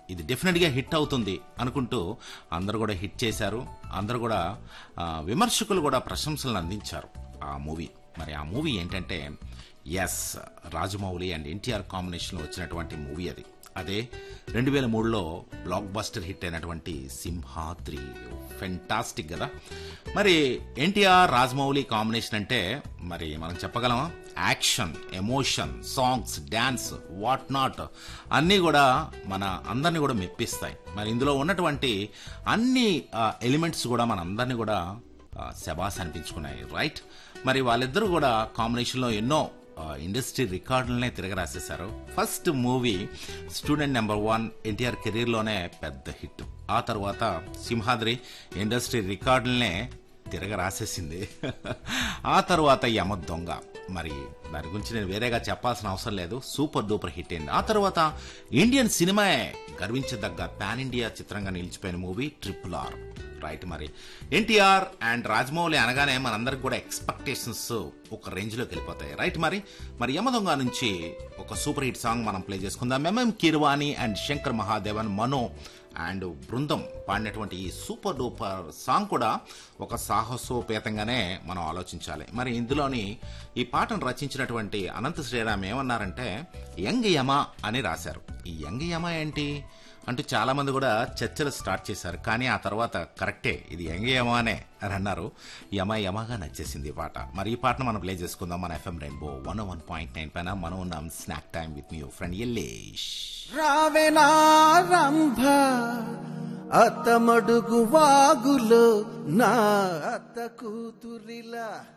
ఇది డెఫినెట్గా హిట్ అవుతుంది అనుకుంటూ అందరూ కూడా హిట్ చేశారు అందరూ కూడా ఆ, విమర్శకులు కూడా ప్రశంసలను అందించారు ఆ మూవీ మరి ఆ మూవీ ఏంటంటే ఎస్ రాజమౌళి అండ్ ఎన్టీఆర్ కాంబినేషన్లో వచ్చినటువంటి మూవీ అది అదే రెండు వేల మూడులో బ్లాక్ బస్టర్ హిట్ అయినటువంటి సింహాద్రి ఫెంటాస్టిక్ కదా మరి ఎన్టీఆర్ రాజమౌళి కాంబినేషన్ అంటే మరి మనం చెప్పగలమా action emotion songs dance what not అన్నీ కూడా మన అందరినీ కూడా మెప్పిస్తాయి మరి ఇందులో ఉన్నటువంటి అన్ని ఎలిమెంట్స్ కూడా మన అందరినీ కూడా ఆ, శబాస్ అనిపించుకున్నాయి రైట్ మరి వాళ్ళిద్దరూ కూడా కాంబినేషన్లో ఎన్నో ఆ, ఇండస్ట్రీ రికార్డులనే తిరగరాసేశారు first movie student number one NTR కెరీర్లోనే పెద్ద హిట్ ఆ తర్వాత సింహాద్రి ఇండస్ట్రీ రికార్డులనే తిరగరాసేసింది ఆ తర్వాత యమ దొంగ మరి దాని గురించి నేను వేరేగా చెప్పాల్సిన అవసరం లేదు సూపర్ డూపర్ హిట్ అయింది ఆ తర్వాత ఇండియన్ సినిమాయే గర్వించదగ్గ పాన్ ఇండియా చిత్రంగా నిలిచిపోయిన మూవీ ట్రిపుల్ ఆర్ రైట్ మరి ఎన్టీఆర్ అండ్ రాజమౌళి అనగానే మనందరికి కూడా ఎక్స్పెక్టేషన్స్ ఒక రేంజ్ లోకి వెళ్ళిపోతాయి రైట్ మరి మరి యమదొంగ నుంచి ఒక సూపర్ హిట్ సాంగ్ మనం ప్లే చేసుకుందాం MM Keeravani and Shankar Mahadevan Mano and బృందం పాడినటువంటి ఈ సూపర్ డూపర్ సాంగ్ కూడా ఒక సాహసోపేతంగానే మనం ఆలోచించాలి మరి ఇందులోని ఈ పాటను రచించినటువంటి అనంత శ్రీరామ్ ఏమన్నారంటే యంగ్ యమ అని రాశారు ఈ యంగ్ యమ ఏంటి అంటూ చాలా మంది కూడా చర్చలు స్టార్ట్ చేశారు కానీ ఆ తర్వాత కరెక్టే ఇది యంగ్ యమానే అని అన్నారు యమ యమగా నచ్చేసింది ఈ పాట మరి ఈ పాటను మనం ప్లే చేసుకుందాం మన FM rainbow one one point nine పైన మనం ఉన్నాం స్నాక్ టైం విత్ మీ ఫ్రెండ్ ఎల్లేష్ రావెనారంభ అతమడుగు వాగులో నా అత్త కూతురిలా